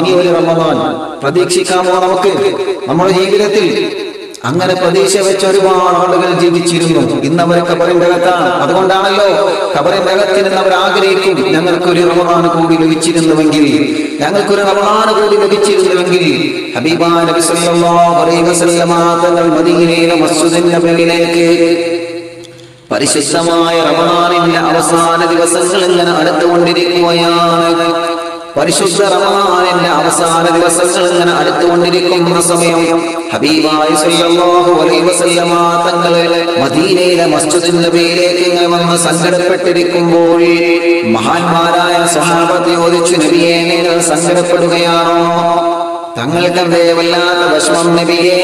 ഇനി ഒരു റമദാൻ പ്രതീക്ഷിക്കാമോ നമുക്ക് നമ്മുടെ ജീവിതത്തിൽ അങ്ങനെ പ്രതീക്ഷ വെച്ച ഒരുപാട് ആളുകൾ ജീവിച്ചിരുന്നു ഇന്ന് അവർ കബറിന്റെ അകത്താണ് അതുകൊണ്ടാണല്ലോ കബറിന്റെ അകത്ത് നിന്ന് അവർ ആഗ്രഹിക്കും ഞങ്ങൾക്കൊരു റമദാൻ കൂടി ലഭിച്ചിരുന്നുവെങ്കിൽ ഞങ്ങൾക്കൊരു റമദാൻ കൂടി ലഭിച്ചിരുന്നുവെങ്കിൽ ഹബീബാ നബി സല്ലല്ലാഹു അലൈഹി വസല്ലമ തങ്ങൾ മദീനയിലെ മസ്ജിദിൻ നബവിയിലേക്ക് പരിശുദ്ധമായ റമദാനിന്റെ അവസാന ദിവസങ്ങൾ ഇങ്ങനെ അടുത്തുകൊണ്ടിരിക്കുകയാണ് പരിശുദ്ധ റമദാനിന്റെ അവസാന ദിവസങ്ങൾ ഇങ്ങനെ അടുത്തുകൊണ്ടിരിക്കുന്ന സമയം ഹബീബായി സല്ലല്ലാഹു അലൈഹി വസല്ലമ തങ്ങൾ മദീനയിലെ മസ്ജിദിൻ നബിയിലേക്ക് ഇങ്ങനെ വന്ന് സങ്കടപ്പെട്ടിരിക്കുമ്പോൾ മഹാന്മാരായ സഹാബത്ത് ചോദിച്ചു നബിയെ നിങ്ങൾ സങ്കടപ്പെടുകയാണോ തങ്ങൾക്കെന്തേ വല്ലാത്ത വിഷമം നബിയേ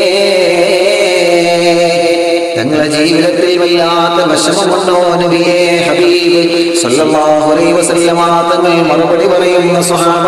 തങ്ങളുടെ ജീവിതത്തിൽ വല്ലാത്ത വിഷമമുണ്ടോ നബിയേ ഹബീബ് സല്ലല്ലാഹു അലൈഹി വസല്ലമ തങ്ങൾ മറുപടി പറയുന്ന സ്വഹാബ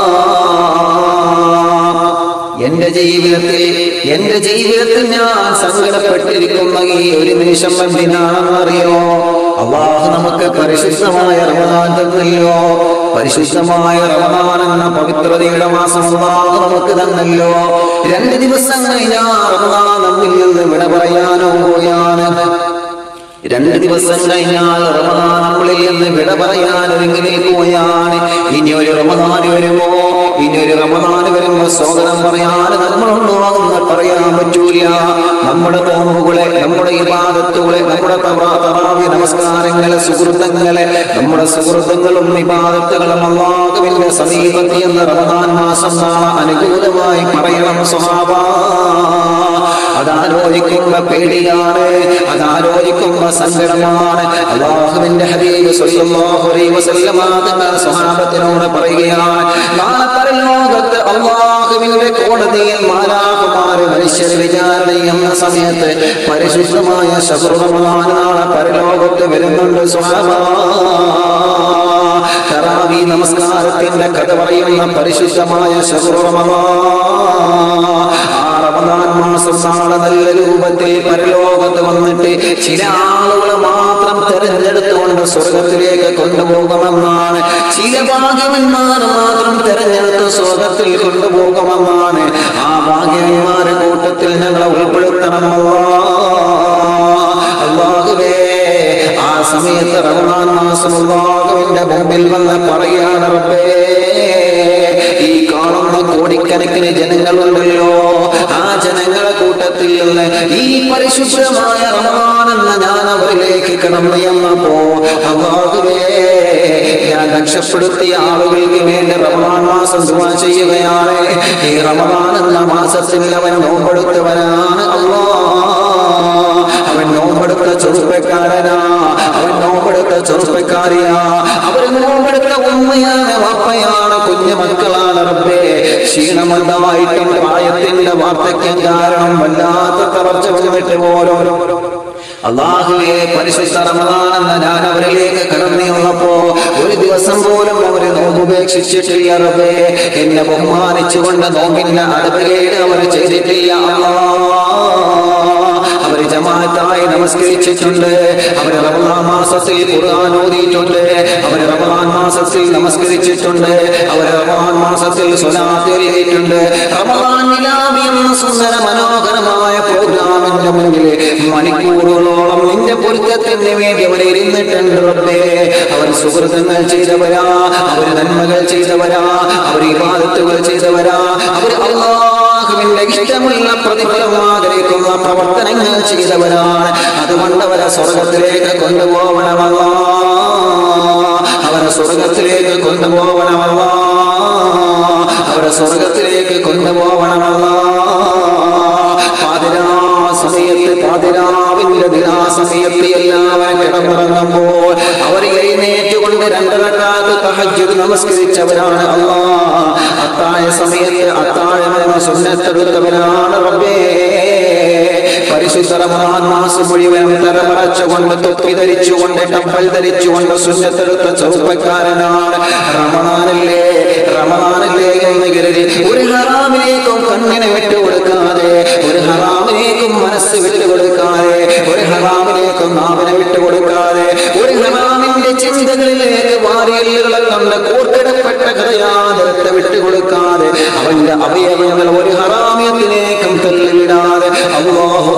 എന്റെ ജീവിതത്തിൽ എന്റെ ജീവിതത്തിൽ ഞാൻ സങ്കടപ്പെട്ടിരിക്കുന്ന ഈ ഒരു നിമിഷം എന്തിനാണെന്നറിയോ അള്ളാഹു നമുക്ക് പരിശുദ്ധമായ റമദാൻ തന്നല്ലോ പരിശുദ്ധമായ റമദാൻ എന്ന പവിത്രതയുടെ മാസം അള്ളാഹു നമുക്ക് തന്നല്ലോ രണ്ട് ദിവസം കഴിഞ്ഞാൽ റമദാൻ നമ്മിൽ നിന്ന് വിട പറയാനോ പോയാണ് രണ്ട് ദിവസം കഴിഞ്ഞാൽ റമദാൻ നമ്മളിൽ നിന്ന് വിട പറയാൻ ഒരുങ്ങി നിൽക്കുകയാണ് ഇനി ഒരു റമദാൻ വരുമോ ഇനി ഒരു റമദാൻ വരുമ്പോ സ്വാഗതം പറയാൻ നമ്മളുണ്ടോ എന്ന് പറയാൻ പറ്റൂല നമ്മുടെ നോമ്പുകളെ നമ്മുടെ ഇബാദത്തുകളെ നമ്മുടെ തറാ- തറാവി നമസ്കാരങ്ങളെ സുഹൃത്തങ്ങളെ നമ്മുടെ സുഹൃത്തുക്കളും ഇബാദത്തുകളും അള്ളാഹുവിന്റെ സമീപത്തിൽ നിന്ന് റമദാൻ മാസം നാളെ അനുകൂലമായി പറയണം സ്വഭാവ അതാലോചിക്കുമ്പോ പേടിയാണ് അതാലോചിക്കുമ്പോ സങ്കടമാണ് അള്ളാഹുവിന്റെ ഹബീബ് സ്വല്ലല്ലാഹു അലൈഹി വസല്ലമ തങ്ങൾ സ്വഹാബത്തിനോട് പറയുകയാണ് നാളെ പരലോകത്ത് അള്ളാഹുവിന്റെ കോടതിയിൽ മാലാകുമാര് മനുഷ്യർ വിചാരണ ചെയ്യുന്ന സമയത്ത് പരിശുദ്ധമായ ശത്രുറമാണ് നാളെ പരലോകത്ത് വരുന്നുണ്ട് സ്വഹാബ തറാവി നമസ്കാരത്തിന്റെ കഥ പറയുന്ന പരിശുദ്ധമായ ശബുറമ ആ റമദാൻ മാസം നാളെ നല്ല രൂപത്തിൽ പരലോകത്ത് വന്നിട്ട് ചില ആളുകൾ മാത്രം തെരഞ്ഞെടുത്തുകൊണ്ട് സ്വർഗത്തിലേക്ക് കൊണ്ടുപോകുമെന്നാണ് ചില ഭാഗ്യവന്മാർ മാത്രം തെരഞ്ഞെടുത്ത് സ്വർഗത്തിൽ കൊണ്ടുപോകുമെന്നാണ് ആ ഭാഗ്യവന്മാരുടെ കൂട്ടത്തിൽ ഞങ്ങളെ ഉൾപ്പെടുത്തണം അള്ളാഹുവേ ആ സമയത്ത് റമദാൻ മാസം അള്ളാഹുവിന്റെ മുമ്പിൽ വന്ന് പറയാണ് റബ്ബേ ഈ കാണുന്ന കോടിക്കണക്കിന് ജനങ്ങളുണ്ടല്ലോ ആ ജനങ്ങളെ കൂട്ടത്തിൽ നിന്ന് ഈ പരിശുദ്ധമായ റമദാൻ എന്ന ഞാൻ അവരിലേക്ക് കടന്നു എന്നപ്പോ അള്ളാഹുവേ ഞാൻ രക്ഷപ്പെടുത്തിയ ആളുകൾക്ക് വേണ്ടി റമദാൻ മാസം ദുആ ചെയ്യുകയാണ് ഈ റമദാൻ എന്ന മാസത്തിൽ അവൻ നോമ്പെടുത്തവനാണ് അള്ളാ അവൻ നോമ്പെടുത്ത ചെറുപ്പക്കാരനാ അവൻ നോമ്പെടുത്ത ചെറുപ്പക്കാരിയാ അവർ നോമ്പെടുത്ത ഉമ്മയാണ് വാപ്പയാണ് കുഞ്ഞു മക്കളാണ് റബ്ബേ ക്ഷീണമന്ദമായിട്ടും പ്രായത്തിന്റെ വാർദ്ധക്യം കാരണം വല്ലാത്ത തളർച്ച വന്നിട്ട് ഓരോരോ അള്ളാഹുവെ പരിശുദ്ധ റമദാനെന്ന ഞാൻ അവരിലേക്ക് കടന്നു വന്നപ്പോ ഒരു ദിവസം പോലും അവര് നോമ്പുപേക്ഷിച്ചിട്ടില്ല റബ്ബേ എന്നെ ബഹുമാനിച്ചുകൊണ്ട് നോമ്പിന്റെ അടവിലേട് അവർ ചെയ്തിട്ടില്ല അല്ലാ അവർ ജമാഅത്തായി നമസ്കരിച്ചിട്ടുണ്ട് അവർ റമദാൻ മാസത്തിൽ ഖുർആൻ ഓതിയിട്ടുണ്ട് അവർ റമദാൻ മാസത്തിൽ നമസ്കരിച്ചിട്ടുണ്ട് അവർ റമദാൻ മാസത്തിൽ സ്വലാത്ത് എഴുതിയിട്ടുണ്ട് റമദാൻ നിലാവി എന്ന സുന്ദര മനോഹരമായ പ്രോഗ്രാമിന്റെ മുന്നിൽ മണിക്കൂറുകളോളം നിന്റെ പൊരുത്തത്തിന് വേണ്ടി അവർ ഇരുന്നിട്ടുണ്ട് റബ്ബേ അവർ സുഹൃത്തുക്കൾ ചെയ്തവരാ അവർ നന്മകൾ ചെയ്തവരാ അവർ ഇബാദത്തുകൾ ചെയ്തവരാ അവർ അള്ളാഹുവിന്റെ ഇഷ്ടമുള്ള പ്രതിഫലം ആഗ്രഹിക്കുന്ന പ്രവർത്തനങ്ങൾ ചെയ്തവരാണ് അതുകൊണ്ട് അവരെ സ്വർഗത്തിലേക്ക് കൊണ്ടുപോകണമല്ല അവരെ സ്വർഗത്തിലേക്ക് കൊണ്ടുപോകണമല്ല അവരെ സ്വർഗത്തിലേക്ക് കൊണ്ടുപോകണമല്ല പാതിരാ സമയത്ത് പാതിരാവിന്റെ ദിനാ സമയത്ത് എല്ലാവരും കിടന്നുറങ്ങുമ്പോൾ അവർ എഴുന്നേറ്റുകൊണ്ട് രണ്ടരക്കാത്ത് തഹജ്ജുദ് നമസ്കരിച്ചവരാണ് അല്ലാ അത്താഴ സമയത്ത് അത്താഴമെന്ന സുന്നത്തെടുത്തവരാണ് റബ്ബേ പരിശുദ്ധ റമദാൻ മാസം മുഴുവൻ തലമറച്ചുകൊണ്ട് തൊപ്പി ധരിച്ചുകൊണ്ട് ടപ്പൽ ധരിച്ചുകൊണ്ട് സുന്നത്തെടുത്ത ചെറുപ്പക്കാരനാണ് റമദാനല്ലേ റമദാനല്ലേ എന്ന് കരുതി ഒരു ഹറാമിലേക്കും കണ്ണിനെ വിട്ടുകൊടുക്കാതെ ഒരു ഹറാമിലേക്കും മനസ്സ് വിട്ടുകൊടുക്കാതെ ഒരു ഹറാമിലേക്കും നാവിനെ വിട്ടുകൊടുക്കാതെ ഒരു ഹറാമിന്റെ ചിന്തകളിലേക്ക് വാരിയല്ലുകളെ കൊണ്ട് കൂർത്തിടപ്പെട്ട ഹൃദയാദരത്തെ വിട്ടുകൊടുക്കാതെ അവന്റെ അവയവങ്ങൾ ഒരു ഹറാമിയത്തിലേക്കും തള്ളിവിടാതെ അള്ളാഹു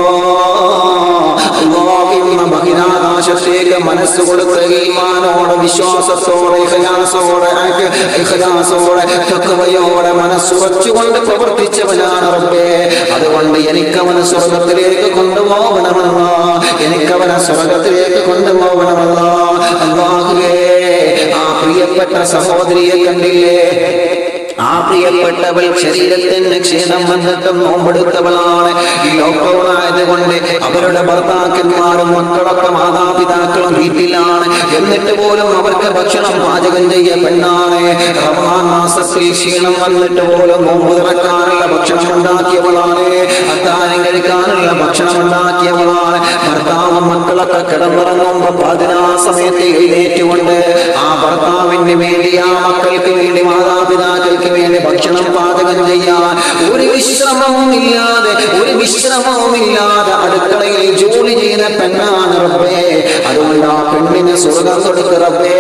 അള്ളാഹുന്ന ബഹിരാകാശത്തേക്ക് മനസ്സ് കൊടുത്ത് ഈമാനോടെ വിശ്വാസത്തോടെ ഇഖലാസോടെ ഇഖലാസോടെ തഖ്വയോടെ മനസ്സുറച്ചുകൊണ്ട് പ്രവർത്തിച്ചവനാണ് റബ്ബേ അതുകൊണ്ട് എനിക്കവനെ സ്വർഗത്തിലേക്ക് കൊണ്ടുപോകണമെന്ന എനിക്കവനെ സ്വർഗത്തിലേക്ക് കൊണ്ടുപോകണമെന്ന അള്ളാഹുവേ ആ പ്രിയപ്പെട്ട സഹോദരിയെ കണ്ടില്ലേ ആ പ്രിയപ്പെട്ടവൾ ശരീരത്തിന് ക്ഷീണം വന്നിട്ടും നോമ്പെടുത്തവളാണ് ഈ ലോക്ക്ഡൌൺ ആയതുകൊണ്ട് അവരുടെ ഭർത്താക്കന്മാരും മക്കളൊക്കെ മാതാപിതാക്കളും വീട്ടിലാണ് എന്നിട്ട് പോലും അവർക്ക് ഭക്ഷണം പാചകം ചെയ്യ പെണ്ണാണ് റമദാൻ മാസത്തിൽ ക്ഷീണം വന്നിട്ട് പോലും നോമ്പ് തുറക്കാനുള്ള ഭക്ഷണം ഉണ്ടാക്കിയവളാണ് അത്താനം കഴിക്കാനുള്ള ഭക്ഷണം ഉണ്ടാക്കിയവളാണ് ഭർത്താവും മക്കളൊക്കെ കിടന്നിറങ്ങുമ്പോ പതിനാ സമയത്ത് എഴുന്നേറ്റുകൊണ്ട് ആ ഭർത്താവിന് വേണ്ടി ആ മക്കൾക്ക് വേണ്ടി മാതാപിതാക്കൾക്ക് വേണ്ടി ഭക്ഷണം പാചകം ചെയ്യാൻ ഒരു വിശ്രമവും ഇല്ലാതെ ഒരു വിശ്രമവും ഇല്ലാതെ അടുക്കളയിൽ ജോലി ചെയ്യുന്ന പെണ്ണാണ് റബ്ബേ അതുകൊണ്ട് ആ പെണ്ണിന് സ്വർഗം കൊടുക്ക് റബ്ബേ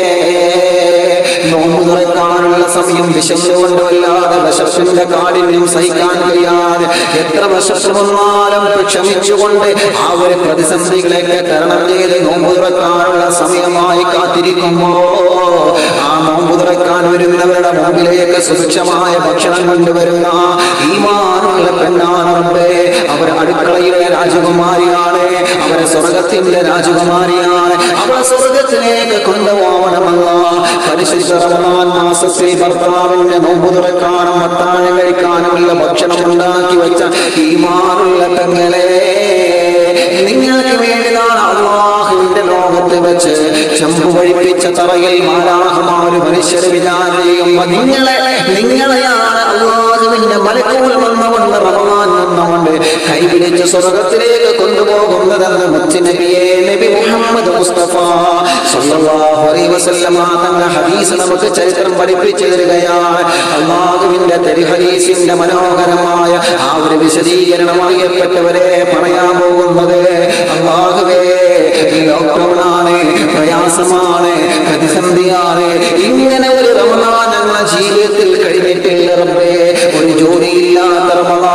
നോമ്പ് തുറക്കാനുള്ള സമയം വിശന്നുകൊണ്ട് വല്ലാതെ വിശപ്പിന്റെ കാഠിന്യം സഹിക്കാൻ കഴിയാതെ എത്ര വിശപ്പ് വന്നാലും ക്ഷമിച്ചുകൊണ്ട് ആ ഒരു പ്രതിസന്ധികളെയൊക്കെ തരണം ചെയ്ത് നോമ്പ് തുറക്കാനുള്ള സമയമായി കാത്തിരിക്കുമ്പോ ആ നോമ്പ് തുറക്കാൻ വരുന്നവരുടെ മുമ്പിലേക്ക് സുഭിക്ഷമായ ഭക്ഷണം കൊണ്ടുവരുന്ന ഈമാനുള്ള പെണ്ണാണ് റബ്ബേ അവർ അടുക്കളയിലെ രാജകുമാരിയാണ് അവരെ സ്വർഗത്തിന്റെ രാജകുമാരിയാണ് അവളെ സ്വർഗത്തിലേക്ക് കൊണ്ടുപോകണമെന്ന പരിശുദ്ധ റമദാൻ മാസത്തിൽ ഭർത്താവിന്റെ നോമ്പ് തുറക്കാനും അത്താഴം കഴിക്കാനുമുള്ള ഭക്ഷണം ഉണ്ടാക്കി വെച്ച ഈമാനുള്ള പെങ്ങളെ നിങ്ങൾക്ക് വേണ്ടി നാളെ അള്ളാഹുവിന്റെ ലോകത്ത് വെച്ച് ചെമ്പ് വഴിപ്പിച്ച തറയിൽ മാലാഹമാര് മനുഷ്യരെ വിചാരം ചെയ്യുമ്പോ നിങ്ങളെ നിങ്ങളെയാണ് അള്ളാഹുവിന്റെ മലക്കൂൽ വന്നുകൊണ്ട് റമദാൻ വന്നുകൊണ്ട് കൈപിടിച്ച് സ്വർഗത്തിലേക്ക് കൊണ്ടുപോകുന്നതെന്ന് മുത്തുനബിയെ നബി മുഹമ്മദ് മുസ്തഫ സല്ലല്ലാഹു അലൈഹി വസല്ലമ തങ്ങളുടെ ഹദീസ് നമുക്ക് ചരിത്രം പഠിപ്പിച്ചു തരികയാണ് അള്ളാഹുവിന്റെ തെരി ഹദീസിന്റെ മനോഹരമായ ആ ഒരു വിശദീകരണം അറിയപ്പെട്ടവരെ പറയാൻ പോകുന്നത് അള്ളാഹുവേ ലോക്ക്ഡൗൺ ആണ് പ്രയാസമാണ് പ്രതിസന്ധിയാണ് ഇങ്ങനെ ഒരു റമദാൻ ഞങ്ങളുടെ ജീവിതത്തിൽ കഴിഞ്ഞിട്ടില്ല റബ്ബേ ഒരു ജോലിയില്ലാത്ത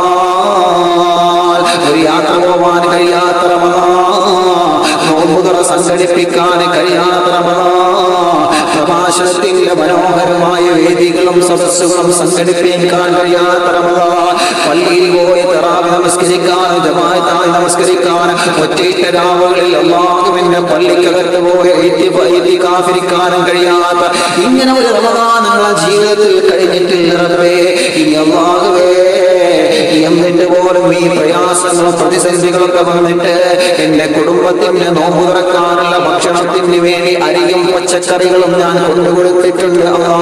റമദാൻ ഒരു യാത്ര പോവാൻ കഴിയാത്ത റമദാൻ നോമ്പുതുറ സംഘടിപ്പിക്കാൻ കഴിയാത്ത റമദാൻ പ്രഭാഷണത്തിന്റെ മനോഹരമായ വേദികളും സദസ്സുകളും സംഘടിപ്പിക്കാൻ കഴിയാത്ത റമദാൻ പള്ളിയിൽ പോയി തറാവി നമസ്കരിക്കാൻ ജമാഅത്തായി നമസ്കരിക്കാൻ ഒറ്റയിട്ട രാവുകളിൽ അള്ളാഹുവിന്റെ പള്ളിക്കകത്ത് പോയി കാഫിരിക്കാനും കഴിയാത്ത ഇങ്ങനെ ഒരു റമദാൻ നമ്മളെ ജീവിതത്തിൽ കഴിഞ്ഞിട്ടില്ല റബ്ബേ ഇനി അള്ളാഹുവേ എന്നിട്ട് പോലും ഈ പ്രയാസങ്ങളും പ്രതിസന്ധികളൊക്കെ വന്നിട്ട് എന്റെ കുടുംബത്തിന്റെ നോമ്പ് തുറക്കാനുള്ള ഭക്ഷണത്തിന് വേണ്ടി അരിയും പച്ചക്കറികളും ഞാൻ കൊണ്ടുകൊടുത്തിട്ടുണ്ട് അള്ളാ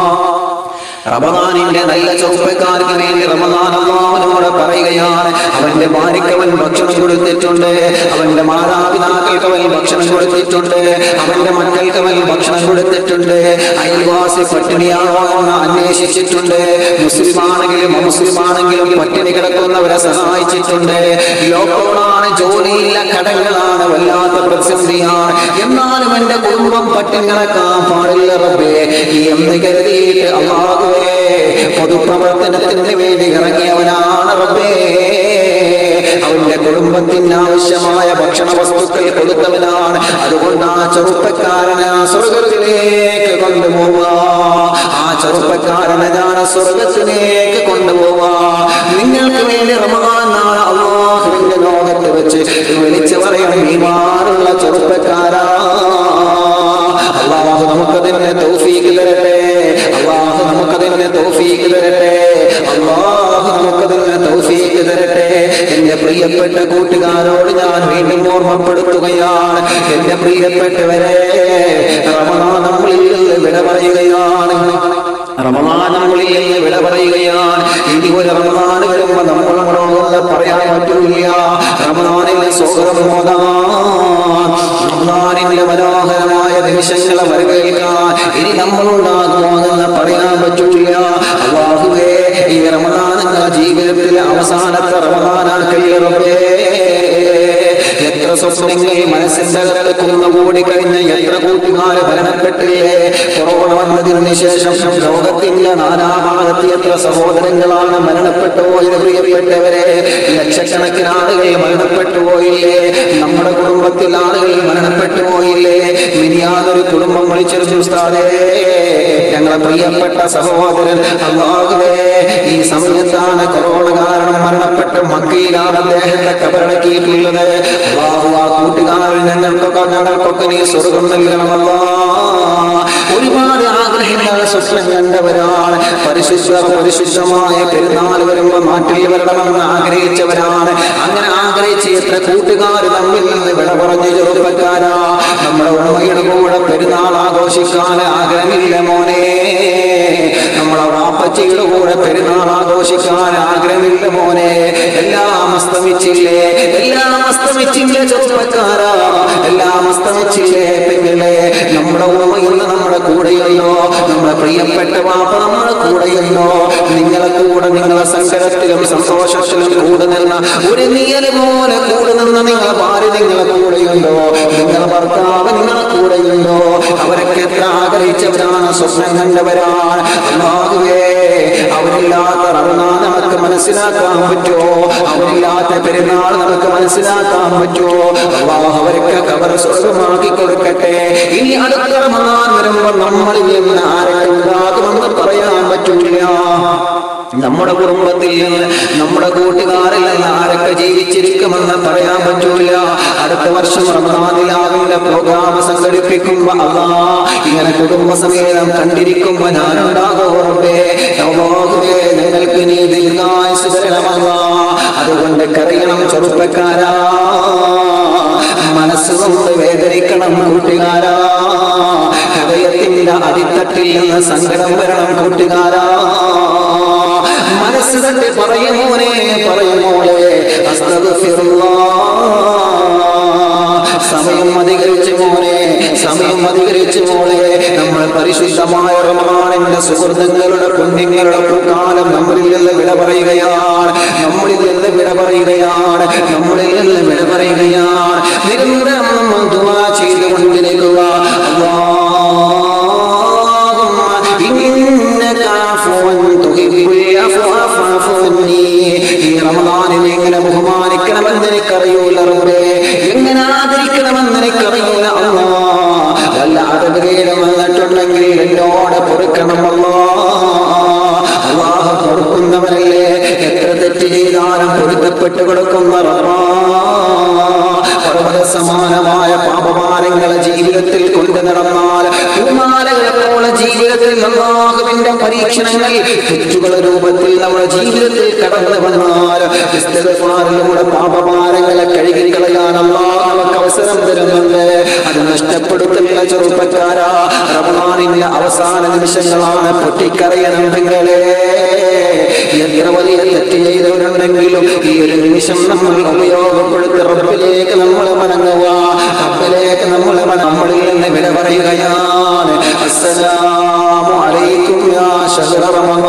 റമദാനിന്റെ നല്ല ചെറുപ്പക്കാർക്ക് വേണ്ടി റമദാൻ അള്ളാഹുവിനോട് പറയുകയാണ് അവന്റെ ഭാര്യയ്ക്ക് അവൻ ഭക്ഷണം കൊടുത്തിട്ടുണ്ട് അവന്റെ മാതാപിതാക്കൾക്ക് അവൻ ഭക്ഷണം കൊടുത്തിട്ടുണ്ട് അവന്റെ മക്കൾക്ക് അവൻ ഭക്ഷണം കൊടുത്തിട്ടുണ്ട് അയൽവാസി പട്ടിണിയാണോ എന്ന് അന്വേഷിച്ചിട്ടുണ്ട് മുസ്ലിമാണെങ്കിലും അമുസ്ലിമാണെങ്കിലും പട്ടിണി കിടക്കുന്നവരെ സഹായിച്ചിട്ടുണ്ട് ലോക്ക്ഡൌണാണ് ജോലിയില്ല കടങ്ങളാണ് വല്ലാത്ത പ്രതിസന്ധിയാണ് എന്നാലും എന്റെ കുടുംബം പട്ടിണി കിടക്കാൻ പാടില്ല റബ്ബേ എന്ന് കരുതിയിട്ട് അള്ളാഹുവേ പൊതുപ്രവർത്തനത്തിന് വേണ്ടി ഇറങ്ങിയവനാണ് റബ്ബേ അവന്റെ കുടുംബത്തിന് ആവശ്യമായ ഭക്ഷണ വസ്തുക്കൾ കൊടുത്തവനാണ് അതുകൊണ്ട് ആ ചെറുപ്പക്കാരനെ ആ സ്വർഗത്തിലേക്ക് കൊണ്ടുപോവാ ആ ചെറുപ്പക്കാരനെ ഞാൻ സ്വർഗത്തിലേക്ക് കൊണ്ടുപോവാ നിങ്ങൾക്ക് വേണ്ടി റമദാൻ നാളെ അള്ളാഹുവിന്റെ ലോകത്ത് വെച്ച് വിളിച്ചു പറയണം ഈ മാറുള്ള ചെറുപ്പക്കാരാ അള്ളാഹു നമുക്കതിനെ തൗഫീക്ക് തരട്ടെ അള്ളാഹു നമുക്കതിനെ തൗഫീക്ക് തരട്ടെ അള്ളാഹു നമുക്കതിനെ തൗഫീക്ക് തരട്ടെ എന്റെ പ്രിയപ്പെട്ട കൂട്ടുകാരോട് ഞാൻ വീണ്ടും ഓർമ്മപ്പെടുത്തുകയാണ് എന്റെ പ്രിയപ്പെട്ടവരെ റമദാൻ നമ്മളിൽ നിന്ന് വിട പറയുകയാണ് റമദാൻ നമ്മളിൽ നിന്ന് വിട പറയുകയാണ് ഇനി ഒരു റമദാൻ വരുമ്പോ നമ്മൾ നമ്മളോട് പറയാൻ പറ്റൂല റമദാനിലെ സ്വാഗതം മോദാൻ റമദാനിന്റെ മനോഹരമായ നിമിഷങ്ങളെ വരവേൽക്കാൻ ഇനി നമ്മളുണ്ടാകുമോ എന്ന് പറയാൻ പറ്റൂല അള്ളാഹുവേ ഈ റമദാൻ എന്ന ജീവിതത്തിലെ അവസാനത്തെ റമദാനാക്കല്ലേ റബ്ബേ എത്ര സ്വപ്നങ്ങൾ മനസ്സിന്റെ അകത്ത് കുന്നുകൂടി കഴിഞ്ഞ എത്ര കൂട്ടുകാര് മരണപ്പെട്ടില്ലേ കൊറോണ വന്നതിന് ശേഷം ലോകത്തിന്റെ നാനാഭാഗത്ത് എത്ര സഹോദരങ്ങളാണ് മരണപ്പെട്ടു പോയത് പ്രിയപ്പെട്ടവരെ ലക്ഷക്കണക്കിന് ആളുകൾ മരണപ്പെട്ടു പോയില്ലേ നമ്മുടെ കുടുംബത്തിൽ ആളുകൾ മരണപ്പെട്ടു പോയില്ലേ മിനിയാതൊരു കുടുംബം വിളിച്ചൊരു ഉസ്താദേ ഞങ്ങളെ പ്രിയപ്പെട്ട സഹോദരൻ അള്ളാഹുവേ ഈ സമയത്താണ് കൊറോണ കാരണം മരണപ്പെട്ട് മക്കയിലാണ് അദ്ദേഹത്തെ കബറടക്കിയിട്ടുള്ളത് അള്ളാഹു ആ കൂട്ടുകാരിൽ ഞങ്ങൾക്കൊക്കെ ഞങ്ങൾക്കൊക്കെ നീ സ്വർഗം നൽകണമല്ലോ ഒരുപാട് ആഗ്രഹങ്ങൾ സ്വപ്നം കണ്ടവരാണ് പരിശുദ്ധ പരിശുദ്ധമായ പെരുന്നാൾ വരുമ്പോ നാട്ടിൽ വരണമെന്ന് ആഗ്രഹിച്ചവരാണ് അങ്ങനെ ആഗ്രഹിച്ച് എത്ര കൂട്ടുകാർ തമ്മിൽ നിന്ന് വിട പറഞ്ഞ് ചെറുപ്പക്കാരാ നമ്മുടെ ഉമ്മയുടെ കൂടെ പെരുന്നാൾ ആഘോഷിക്കാൻ ആഗ്രഹമില്ല മോനെ നമ്മളെ വാപ്പച്ചിയുടെ കൂടെ പെരുന്നാൾ ആഘോഷിക്കാൻ ആഗ്രഹമില്ല മോനെ എല്ലാം അസ്തമിച്ചില്ലേ എല്ലാം അസ്തമിച്ചില്ലേ ചെറുപ്പക്കാരാ എല്ലാം അസ്തമിച്ചില്ലേ പെങ്ങളെ നമ്മുടെ ഉമ്മയില്ല നമ്മുടെ കൂടെയുണ്ടോ നമ്മുടെ പ്രിയപ്പെട്ട വാപ്പ നമ്മുടെ കൂടെയുണ്ടോ നിങ്ങളെ കൂടെ നിങ്ങളെ സങ്കടത്തിലും സന്തോഷത്തിലും കൂടെ നിന്ന ഒരു നിയല് പോലെ കൂടെ നിന്ന നിങ്ങളെ ഭാര്യ നിങ്ങളെ കൂടെയുണ്ടോ നിങ്ങളെ ഭർത്താവ് നിങ്ങളെ കൂടെയുണ്ടോ അവരൊക്കെ എത്ര ആഗ്രഹിച്ചവരാണ് സ്വപ്നം കണ്ടവരാണ് അല്ലാഹുവേ അവരില്ലാത്ത റമദാൻ നമുക്ക് മനസ്സിലാക്കാൻ പറ്റുമോ അവരില്ലാത്ത പെരുന്നാൾ നമുക്ക് മനസ്സിലാക്കാൻ പറ്റുമോ അള്ളാഹ് അവർക്ക് കബർ സ്വർഗമാക്കി കൊടുക്കട്ടെ ഇനി അടുത്ത റമദാൻ വരുമ്പോൾ നമ്മളിൽ നിന്ന് ആരൊക്കെ ഉണ്ടാകുമെന്ന് പറയാൻ പറ്റില്ല നമ്മുടെ കുടുംബത്തിൽ നിന്ന് നമ്മുടെ കൂട്ടുകാരിൽ നിന്ന് ആരൊക്കെ ജീവിച്ചിരിക്കുമെന്ന് പറയാൻ പറ്റൂല അടുത്ത വർഷം റമദാനിലാവിന്റെ പ്രോഗ്രാം സംഘടിപ്പിക്കുമ്പോ അതാ ഇങ്ങനെ കുടുംബസമേതം കണ്ടിരിക്കുമ്പോ ഞാനുണ്ടാകുറപ്പേ നിങ്ങൾക്ക് നീ ദീർഘായുസ് തരണമല്ല അതുകൊണ്ട് കറിയണം ചെറുപ്പക്കാരാ മനസ്സുകൊണ്ട് വേദനിക്കണം കൂട്ടുകാരാ ഹൃദയത്തിന്റെ അടിത്തട്ടിൽ നിന്ന് സങ്കടം വരണം കൂട്ടുകാരാ മനസ്സ് തട്ടി പറയുമോനെ പറയുമോളെ സമയം അധികരിച്ചു മോനെ സമയം അധികരിച്ചു മോളെ നമ്മൾ പരിശുദ്ധമായ റമദാനിന്റെ സുഹൃത്തുക്കളുടെ പുണ്യങ്ങളുടെ കാലം നമ്മളിൽ നിന്ന് വിട പറയുകയാണ് നമ്മളിൽ നിന്ന് വിട പറയുകയാണ് നമ്മളിൽ നിന്ന് വിട പറയുകയാണ് നിരന്തരം നമ്മൾ ദുആ ചെയ്തുകൊണ്ടിരിക്കുക إنك عفو تحب العفو فاعف عني ഈ റമദാനിനെ എങ്ങനെ ബഹുമാനിക്കണമെന്ന് എനിക്കറിയൂല റബ്ബേ എങ്ങനെ ആദരിക്കണമെന്ന് എനിക്കറിയൂല അല്ലാ വല്ല അതപകീടം വന്നിട്ടുണ്ടെങ്കിൽ എന്നോട് പൊറുക്കണമല്ലോ അള്ളാഹ് പൊറുക്കുന്നവനല്ലേ എത്ര തെറ്റ് ചെയ്താലും പൊരുത്തപ്പെട്ട് കൊടുക്കുന്ന റബ്ബാ പർവ്വത സമാനമായ പാപഭാരങ്ങളെ ജീവിതത്തിൽ കൊണ്ടു നടന്നാൽ പൂമാലകളെ പോലെ ജീവിതത്തിൽ അള്ളാഹുവിന്റെ പരീക്ഷണങ്ങൾ തെറ്റുകളുടെ രൂപത്തിൽ നമ്മുടെ ജീവിതത്തിൽ കടന്നു വന്നാൽ ഇസ്തിഗ്ഫാറിലൂടെ പാപഭാരങ്ങളെ കഴുകിക്കളയാൻ അള്ളാഹ് നമുക്ക് അവസരം തരുന്നുണ്ട് അത് നഷ്ടപ്പെടുത്തുന്ന ചെറുപ്പക്കാരാ റമദാനിന്റെ അവസാന നിമിഷങ്ങളാണ് പൊട്ടിക്കറിയണം നിങ്ങളെ എത്ര വലിയ തെറ്റ് ചെയ്തവരുണ്ടെങ്കിലും ഈ ഒരു നിമിഷം നമ്മൾ ഉപയോഗപ്പെടുത്തി റബ്ബിലേക്ക് നമ്മൾ മടങ്ങുക റബ്ബിലേക്ക് നമ്മൾ മട- നമ്മളിൽ നിന്ന് വിട പറയുകയാണ് അസ്സലാമു അലൈക്കും യാ ശഹ്റ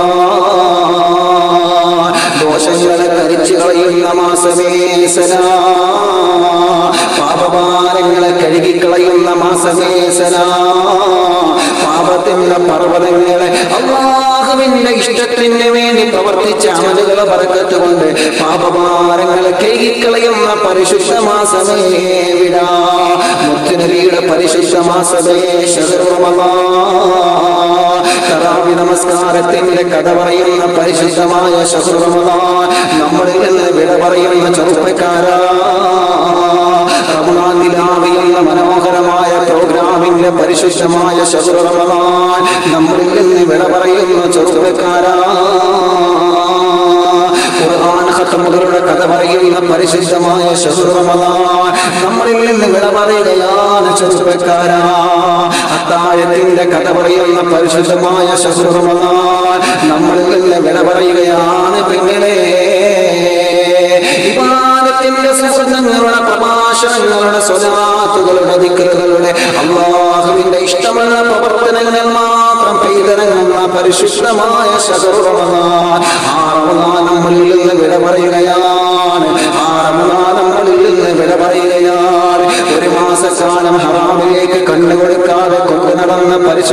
റമദാൻ ദോഷങ്ങളെ കരിച്ചു കളയുന്ന മാസമേ സലാ പാപഭാരങ്ങളെ കഴുകിക്കളയുന്ന മാസമേ സലാ പാപത്തിന്റെ പർവ്വതങ്ങളെ അള്ളാഹുവിന്റെ ഇഷ്ടത്തിന് വേണ്ടി പ്രവർത്തിച്ച അമലുകളെ പറക്കത്ത് കൊണ്ട് പാപഭാരങ്ങളെ കഴുകിക്കളയുന്ന പരിശുദ്ധ മാസമേ വിടാ മുത്തുനബിയുടെ പരിശുദ്ധ മാസമേ കറാവി നമസ്കാരത്തിന്റെ കഥ പറയുന്ന പരിശുദ്ധമായ ശഹുറമദാൻ നമ്മളിൽ നിന്ന് വിട പറയുന്ന ചെറുപ്പക്കാരാ റമദാൻ നിലാവ് എന്ന മനോഹരമായ പ്രോഗ്രാമിന്റെ പരിശുദ്ധമായ ശഹുറമദാൻ നമ്മളിൽ നിന്ന് വിട പറയുന്ന ചെറുപ്പക്കാരാ ഖുർആൻ ഖത്തമുകളുടെ കഥ പറയുന്ന പരിശുദ്ധമായ ശഹുറമദാൻ നമ്മളിൽ നിന്ന് വിട പറയുകയാണ് ചെറുപ്പക്കാരാ അത്താഴത്തിന്റെ കഥ പറയുന്ന പരിശുദ്ധമായ ശഹുറമദാൻ നമ്മളിൽ നിന്ന് വിട പറയുകയാണ് പെങ്ങളെ വിവാദത്തിന്റെ സുഹൃത്തുക്കളുടെ പ്രഭാഷണങ്ങളുടെ സ്വലാത്തുകളുടെ ദിക്കറുകളുടെ അള്ളാഹുവിന്റെ ഇഷ്ടമുള്ള പ്രവർത്തനങ്ങൾ മാത്രം പെയ്തിറങ്ങുന്ന പരിശുദ്ധമായ ശകറുറമദാൻ ആ റമദാൻ നമ്മളിൽ നിന്ന് വിട പറയുകയാണ് ആ റമദാൻ നമ്മളിൽ നിന്ന് വിട പറയുകയാണ്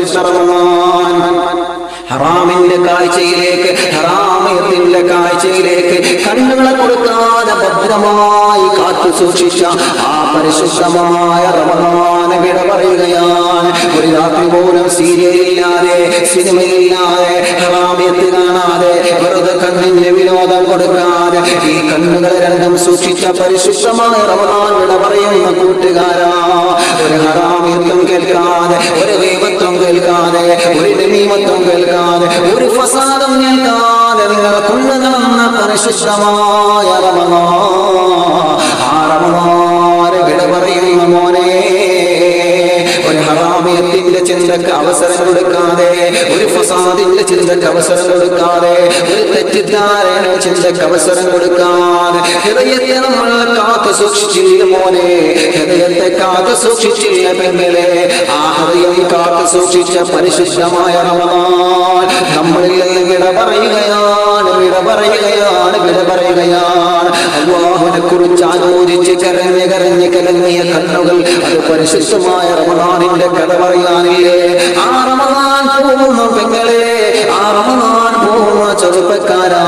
പരിശുദ്ധ റമദാൻ ഹറാമിന്റെ കാഴ്ചയിലേക്ക് ഹറാമയത്തിന്റെ കാഴ്ചയിലേക്ക് കണ്ണുകളെ കൊടുക്കാതെ ഭദ്രമായി കാത്തു സൂക്ഷിച്ച ആ പരിശുദ്ധമായ റമദാന വിട പറയുകയാണ് ഒരു രാത്രി പോലും സീരിയലില്ലാതെ സിനിമയില്ലാതെ ഹറാമയത്ത് കാണാതെ വെറുതെ കണ്ണിന് വിനോദം കൊടുക്കാതെ ഈ കണ്ണുകൾ രണ്ടും സൂക്ഷിച്ച പരിശുദ്ധമായ റമദാൻ വിട പറയുന്ന കൂട്ടുകാരാ ഒരു ഹറാമയത്വം കേൾക്കാതെ ഒരു ദൈവത്വം കേൾക്കാതെ ഒരു നമീമത്വം കേൾക്കാതെ ഒരു ഫസാദം കേൾക്കാതെ നിങ്ങൾ കൊണ്ടു നടന്ന പരിശുദ്ധമായ റമദാൻ ആ റമദാന് വിട പറയുന്ന മോനെ ഒരു ഹറാമിയത്തിന്റെ ചിന്തക്ക് അവസരം കൊടുക്കാതെ ഒരു ഫസാദിന്റെ ചിന്തക്ക് അവസരം കൊടുക്കാതെ ഒരു തെറ്റിദ്ധാരണ ചിന്തക്ക് അവസരം കൊടുക്കാതെ ഹൃദയത്തെ നമ്മൾ കാത്തു സൂക്ഷിച്ചില്ല മോനെ ഹൃദയത്തെ കാത്തു സൂക്ഷിച്ചില്ല പെങ്ങളെ ആ ഹൃദയം കാത്തു സൂക്ഷിച്ച പരിശുദ്ധമായ റമദാൻ നമ്മളിൽ നിന്ന് വിട പറയുകയാണ് വിട പറയുകയാണ് വിട പറയുകയാണ് അള്ളാഹുവിനെ കുറിച്ച് ആലോചിച്ച് കരഞ്ഞ് കരഞ്ഞ് കലങ്ങിയ കണ്ണുകൾ അത് പരിശുദ്ധമായ റമദാനിന്റെ കഥ പറയാനില്ലേ ആ റമദാൻ പോകുന്ന പെങ്ങളെ ആ റമദാൻ പോകുന്ന ചെറുപ്പക്കാരാ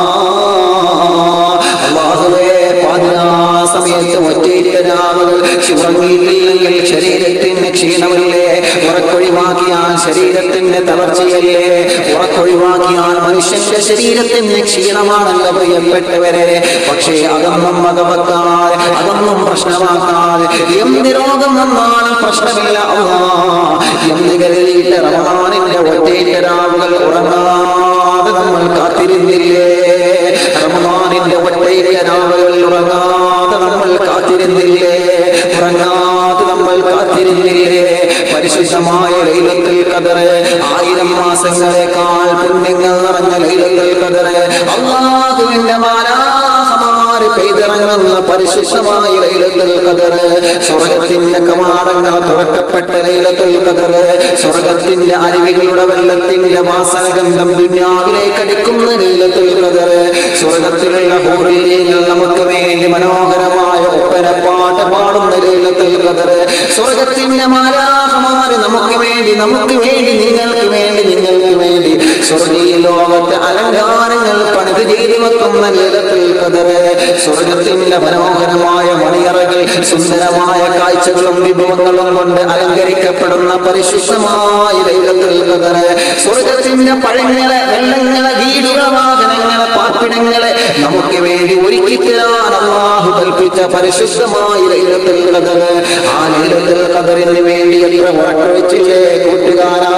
അള്ളാഹുവേ പാതിരാ സമയത്ത് ഒറ്റയിട്ട രാവുകൾ ഉറങ്ങിയിട്ടില്ലെങ്കിൽ ശരീരത്തിന് ക്ഷീണമല്ലേ ഉറക്കൊഴിവാക്കിയാൽ ശരീരത്തിന് തളർച്ചയല്ലേ ഉറക്കൊഴിവാക്കിയാൽ മനുഷ്യന്റെ ശരീരത്തിന് ക്ഷീണമാണല്ലോ പ്രിയപ്പെട്ടവരെ പക്ഷേ അതൊന്നും വകവെക്കാതെ അതൊന്നും പ്രശ്നമാക്കാതെ എന്ത് രോഗം വന്നാലും പ്രശ്നമില്ല അള്ളാ എന്ത് കരുതിയിട്ട് റമദാനിന്റെ ഒറ്റയിട്ട രാവുകൾ ഉറങ്ങാതെ നമ്മൾ കാത്തിരുന്നില്ലേ റമദാനിന്റെ ഒറ്റയിട്ട രാവുകൾ ഉറങ്ങാതെ നമ്മൾ കാത്തിരുന്നില്ലേ ഉറങ്ങാതെ നമ്മൾ കാത്തിരുന്നില്ലേ പരിശുദ്ധമായ ലൈലത്തിൽ കതറ് ആയിരം മാസങ്ങളെക്കാൾ പുണ്യങ്ങൾ നിറഞ്ഞ ലൈലത്തിൽ കതറ് അള്ളാഹുവിന്റെ മാലാഹമാര് പെയ്തിറങ്ങുന്ന പരിശുദ്ധമായ ലൈലത്തിൽ കതറ് സ്വർഗത്തിന്റെ കമാടങ്ങൾ തുറക്കപ്പെട്ട ലൈലത്തിൽ കതറ് സ്വർഗത്തിന്റെ അരുവികളുടെ വെള്ളത്തിന്റെ വാസനഗന്ധം ദുന്യാവിലേക്ക് അടിക്കുന്ന ലൈലത്തിൽ കതറ് സ്വർഗത്തിലുള്ള ഹോറിയങ്ങൾ നമുക്ക് വേണ്ടി മനോഹരമായ ഒപ്പനപ്പാട്ട് പാടുന്ന ലൈലത്തിൽ കതറ് സ്വർഗത്തിന്റെ മാലാഹമാര് നമുക്ക് വേണ്ടി നമുക്ക് വേണ്ടി നിങ്ങൾക്ക് വേണ്ടി നിങ്ങൾക്ക് വേണ്ടി സ്വർഗീയ ലോകത്തെ അലങ്കാരങ്ങൾ പണിത് ചെയ്തു വെക്കുന്ന ലീലത്തിൽ കതറ് സ്വർഗത്തിന്റെ മനോഹരമായ മണിയറകൾ സുന്ദരമായ കാഴ്ചകളും വിഭവങ്ങളും കൊണ്ട് അലങ്കരിക്കപ്പെടുന്ന പരിശുദ്ധമായ ലൈലത്തിൽ കതറ് സ്വർഗത്തിന്റെ പഴങ്ങളെ വെള്ളങ്ങളെ വീടുകളെ വാഹനങ്ങളെ പാർപ്പിടങ്ങളെ നമുക്ക് വേണ്ടി ഒരുക്കി തരാൻ അള്ളാഹു കൽപ്പിച്ച പരിശുദ്ധമായ ലൈലത്തിൽ കതറ് ആ ലൈലത്തിൽ കതറിന് വേണ്ടി എത്ര ഉറക്കൊഴിച്ചില്ലേ കൂട്ടുകാരാ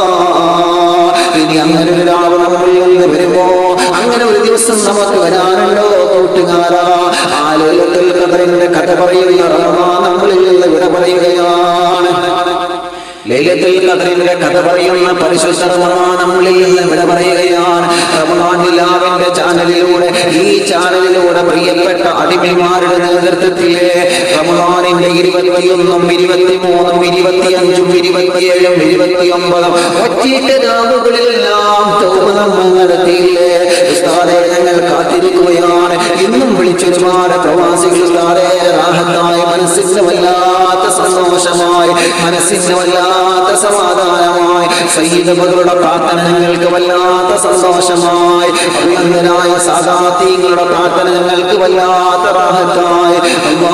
ഇനി അങ്ങനെ ഒരു രാവ് നമ്മളിൽ നിന്ന് വരുമ്പോ അങ്ങനെ ഒരു ദിവസം നമുക്ക് വരാനുണ്ടോ കൂട്ടുകാരാ ആ ലൈലത്തിൽ കതറിന്റെ കഥ പറയുന്ന റമദാൻ നമ്മളിൽ നിന്ന് വിട പറയുകയാണ് ലൈലത്തിൽ ഖദറിന്റെ കഥ പറയുന്ന പരിശുദ്ധ റമദാൻ നമ്മളിൽ നിന്ന് വിട പറയുകയാണ് റമദാൻ നിലാവിന്റെ ചാനലിലൂടെ ഈ ചാനലിലൂടെ പ്രിയപ്പെട്ട അടിമമാരുടെ നേതൃത്വത്തിലെ റമദാനിന്റെ ഇരുപത്തിയൊന്നും ഇരുപത്തിമൂന്നും ഇരുപത്തിയഞ്ചും ഇരുപത്തിയേഴും ഇരുപത്തിയൊമ്പതും ഒറ്റയിട്ട് രാവുകളിലെല്ലാം തൗബ നമ്മൾ നടത്തിയില്ലേ ഉസ്താദെ ഞങ്ങൾ കാത്തിരിക്കുകയാണ് ഇന്നും വിളിച്ചൊരുപാട് പ്രവാസികൾ ഉസ്താദെ റാഹത്തായി മനസ്സിന് വല്ലാത്ത സന്തോഷമായി മനസ്സിന് വല്ലാത്ത സമാധാനമായി സയ്യിദുകളുടെ പ്രാർത്ഥന ഞങ്ങൾക്ക് വല്ലാത്ത സന്തോഷമായി അഭിനന്ദനായ സാദാത്യങ്ങളുടെ പ്രാർത്ഥന ഞങ്ങൾക്ക് വല്ലാത്ത റാഹത്തായി അല്ലാ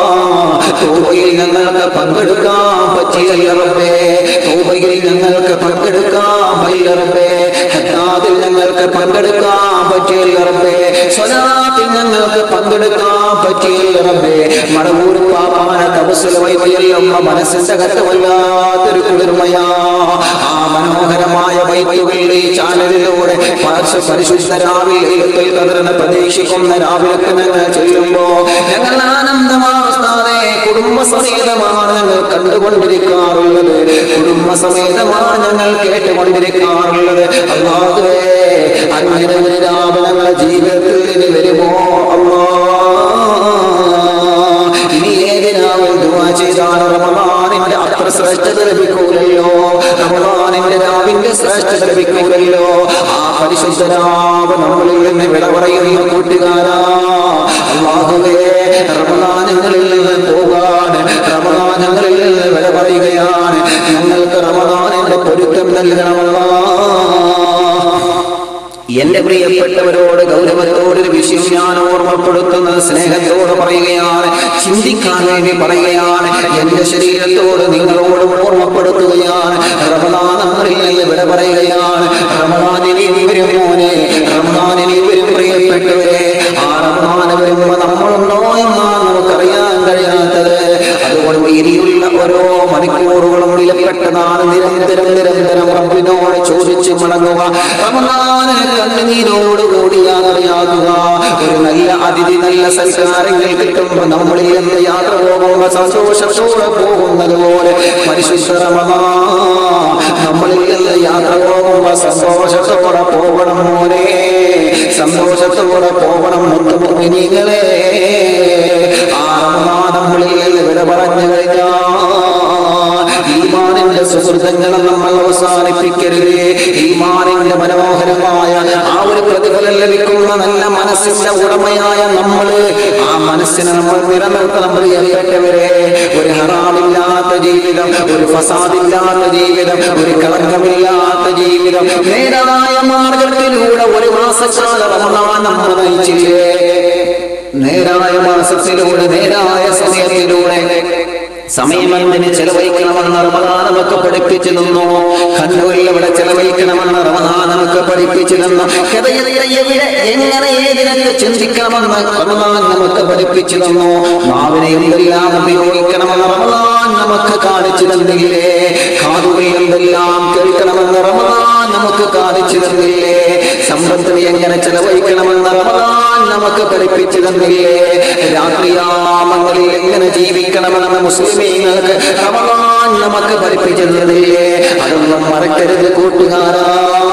തൗബയിൽ ഞങ്ങൾക്ക് പങ്കെടുക്കാൻ പറ്റിയ റബ്ബേ തൗബയിൽ ഞങ്ങൾക്ക് പങ്കെടുക്കാൻ പറ്റിയ റബ്ബേ ഹത്താദിൽ ഞങ്ങൾക്ക് പങ്കെടുക്കാൻ പറ്റിയ റബ്ബേ സ്വലാത്തിൽ ഞങ്ങൾക്ക് പങ്കെടുക്കാൻ പറ്റിയ റബ്ബേ മടവൂർ പാപ്പാന തപസ്സിൽ വൈവയല്ലമ്മ മനസ്സിന്റെ കത്ത് വല്ലാത്തൊരു കുളിർമയാ ആ മനോഹരമായ വൈവയുടെ ഈ ചാനലിലൂടെ പാർശ്വ പരിശുദ്ധ രാവിലെ കതിറിനെ പ്രതീക്ഷിക്കുന്ന രാവിലെ ഞങ്ങൾ ചെല്ലുമ്പോ ഞങ്ങൾ ആനന്ദമാവസ്ഥാതെ കുടുംബസമേതമാണ് ഞങ്ങൾ കണ്ടുകൊണ്ടിരിക്കാറുള്ളത് കുടുംബസമേതമാണ് ഞങ്ങൾ കേട്ടുകൊണ്ടിരിക്കാറുള്ളത് അല്ലാതെ അങ്ങനെ ഒരു രാവ് ഞങ്ങളുടെ ജീവിതത്തിൽ ഇനി വരുമോ അല്ലാ ഇനി ഏതിനാവും ദുആ ചെയ്താൽ റമദാനിന്റെ അത്ര ശ്രേഷ്ഠത ലഭിക്കൂലല്ലോ റമദാനിന്റെ രാവിന്റെ ശ്രേഷ്ഠത ലഭിക്കൂലല്ലോ ആ പരിശുദ്ധരാവ് നമ്മളിൽ നിന്ന് വിട പറയുന്ന കൂട്ടുകാരാ അള്ളാഹുവേ റമദാനങ്ങളിൽ നിന്ന് പോകാൻ റമദാനങ്ങളിൽ നിന്ന് വിട പറയുകയാണ് ഞങ്ങൾക്ക് റമദാനിന്റെ നിന്നോട് പൊരുത്തം നൽകണമല്ലാ എന്റെ പ്രിയപ്പെട്ടവരോട് ഗൗരവത്തോടൊരു വിഷയം ഞാൻ ഓർമ്മപ്പെടുത്തുന്നത് സ്നേഹത്തോട് പറയുകയാണ് ചിന്തിക്കാൻ വേണ്ടി പറയുകയാണ് എന്റെ ശരീരത്തോട് നിങ്ങളോട് ഓർമ്മപ്പെടുത്തുകയാണ് റമദാനങ്ങളിൽ നിന്ന് ഇവിടെ പറയുകയാണ് റമദാനിനി വരും മോനെ റമദാനിനി വരും പ്രിയപ്പെട്ടവരെ ആ റമദാന വരുമ്പോ നമ്മളുണ്ടോ എന്നാണ് നമുക്കറിയാൻ കഴിയാത്തത് അതുകൊണ്ട് ഇനിയുള്ള ഓരോ മണിക്കൂറുകളും വിലപ്പെട്ടതാണ് നിരന്തരം നിരന്തരം റബ്ബിനോട് ചോദിച്ച് മടങ്ങുക റമദാനിന് കണ്ണുനീരോട് കൂടി യാത്രയാകുക ഒരു നല്ല അതിഥി നല്ല സൽക്കാരങ്ങൾ കിട്ടുമ്പോൾ നമ്മളിൽ നിന്ന് യാത്ര പോകുമ്പോൾ സന്തോഷത്തോടെ പോകുന്നത് പോലെ പരിശുദ്ധ റമദാൻ നമ്മളിൽ നിന്ന് യാത്ര പോകുമ്പോൾ സന്തോഷത്തോടെ പോകണം മോനെ സന്തോഷത്തോടെ പോകണം മുത്തുമുഖിനികളെ ആ റമദാൻ നമ്മളിൽ നിന്ന് വിട പറഞ്ഞു കഴിഞ്ഞാൽ ഈമാനിന്റെ സുഹൃതങ്ങളെ നമ്മൾ അവസാനിപ്പിക്കരുത് ഈമാനിന്റെ മനോഹരമായ ആ ഒരു പ്രതിഫലം ലഭിക്കുന്ന നല്ല മനസ്സിന്റെ ഉടമയായ നമ്മള് ആ മനസ്സിനെ നമ്മൾ നിലനിർത്തണം പ്രിയപ്പെട്ടവരെ ഒരു ഹറാമില്ലാത്ത ജീവിതം ഒരു ഫസാദില്ലാത്ത ജീവിതം ഒരു കളങ്കമില്ലാത്ത ജീവിതം നേരായ മാർഗത്തിലൂടെ ഒരു മാസക്കാല റമദാൻ നമ്മൾ നയിച്ചില്ലേ നേരായ മാസത്തിലൂടെ നേരായ സമയത്തിലൂടെ സമയമെന്തിന് ചെലവഴിക്കണമെന്ന് റമദാൻ നമുക്ക് പഠിപ്പിച്ചു തന്നു കണ്ണൂരിൽ എവിടെ ചെലവഴിക്കണമെന്ന് റമദാൻ നമുക്ക് പഠിപ്പിച്ചു തന്നു ഹൃദയത്തെ എവിടെ എങ്ങനെ ഏതിനൊക്കെ ചിന്തിക്കണമെന്ന് റമദാൻ നമുക്ക് പഠിപ്പിച്ചു തന്നു നാവിനെ എന്തെല്ലാം ഉപയോഗിക്കണമെന്ന് റമദാൻ നമുക്ക് കാണിച്ചു തന്നില്ലേ കാതുകൾ എന്തെല്ലാം കേൾക്കണമെന്ന് റമദാൻ നമുക്ക് കാണിച്ചു തന്നില്ലേ സമ്പത്തിനെ എങ്ങനെ ചെലവഴിക്കണമെന്ന് റമദാൻ നമുക്ക് പഠിപ്പിച്ചു തന്നില്ലേ രാത്രിയാമങ്ങളിൽ എങ്ങനെ ജീവിക്കണമെന്ന് മുസ്ലിമീങ്ങൾക്ക് റമദാൻ നമുക്ക് പഠിപ്പിച്ചു തന്നില്ലേ അതൊന്നും മറക്കരുത് കൂട്ടുകാരാ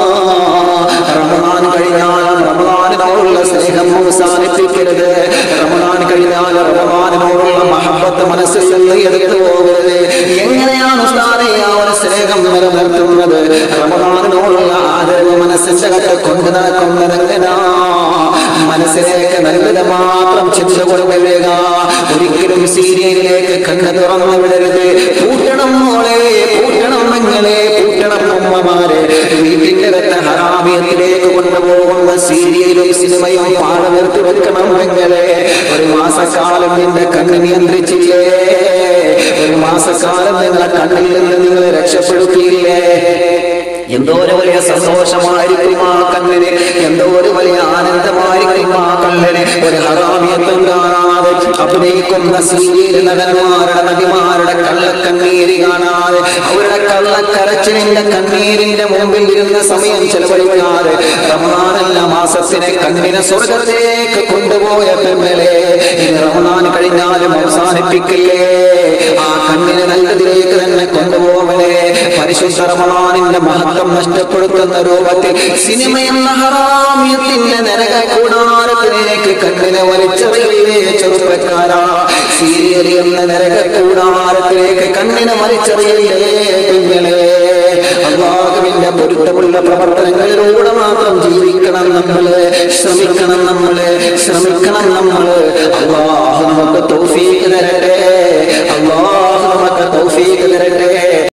റമദാൻ കഴിഞ്ഞാൽ റമദാനിനോടുള്ള സ്നേഹം അവസാനിപ്പിക്കരുത് റമദാൻ കഴിഞ്ഞാൽ റമദാനിനോടുള്ള മഹബത്ത് മനസ്സിൽ നിന്ന് എടുത്തു പോകരുത് എങ്ങനെയാണ് ഉസ്താദേ ആ ഒരു സ്നേഹം നിലനിർത്തുന്നത് റമദാനിനോടുള്ള ആദരവ് മനസ്സിന്റെ അകത്ത് കൊണ്ടു നടക്കുന്നതെങ്ങനാ മനസ്സിലേക്ക് നല്ലത് മാത്രം ചിന്ത കൊണ്ടുവരിക ഒരിക്കലും സീരിയലിലേക്ക് കണ്ണു തുറന്നു വിടരുത് പൂട്ടണം മോളെ പൂട്ടണം നിങ്ങളെ പൂട്ടണം ഉമ്മമാരെ വീട്ടിന്റെ അകത്ത് ഹറാമിയത്തിലേക്ക് കൊണ്ടുപോകുന്ന സീരിയലും സിനിമയും പാടെ നിർത്തി വെക്കണം നിങ്ങളെ ഒരു മാസക്കാലം നിന്റെ കണ്ണ് നിയന്ത്രിച്ചില്ലേ ഒരു മാസക്കാലം നിങ്ങളെ കണ്ണിൽ നിന്ന് നിങ്ങളെ രക്ഷപ്പെടുത്തിയില്ലേ എന്തോ ഒരു വലിയ സന്തോഷമായിരിക്കും ആ കണ്ണിന് എന്തോ ഒരു വലിയ ആനന്ദമായിരിക്കും ആ കണ്ണിന് ഒരു ഹറാമിയത്വം കാണാതെ അഭിനയിക്കുന്ന സീരിയൽ നടന്മാരുടെ നടിമാരുടെ കള്ളക്കണ്ണീര് കാണാതെ അവരുടെ കള്ളക്കരച്ചിലിന്റെ കണ്ണീരിന്റെ മുമ്പിൽ ഇരുന്ന സമയം ചെലവഴിക്കാതെ റമദാനല്ല മാസത്തിനെ കണ്ണിനെ സ്വർഗത്തേക്ക് കൊണ്ടുപോയ പെമ്മലെ ഇനി റമദാൻ കഴിഞ്ഞാലും അവസാനിപ്പിക്കില്ലേ ആ കണ്ണിനെ നല്ലതിലേക്ക് തന്നെ കൊണ്ടുപോകണേ പരിശുദ്ധ റമദാനിന്റെ മഹത്വം നഷ്ടപ്പെടുത്തുന്ന രൂപത്തിൽ സിനിമ എന്ന ഹറാമ്യത്തിന്റെ നരക കൂടാരത്തിലേക്ക് കണ്ണിനെ വലിച്ചെറിയില്ലേ ചെറുപ്പക്കാരാ സീരിയൽ എന്ന നരക കൂടാരത്തിലേക്ക് കണ്ണിനെ വലിച്ചെറിയില്ലേ കുഞ്ഞിനെ അള്ളാഹുവിന്റെ പൊരുത്തമുള്ള പ്രവർത്തനങ്ങളിലൂടെ മാത്രം ജീവിക്കണം നമ്മള് ശ്രമിക്കണം നമ്മള് ശ്രമിക്കണം നമ്മള് അള്ളാഹു നമുക്ക് തോഫീക്ക് തരട്ടെ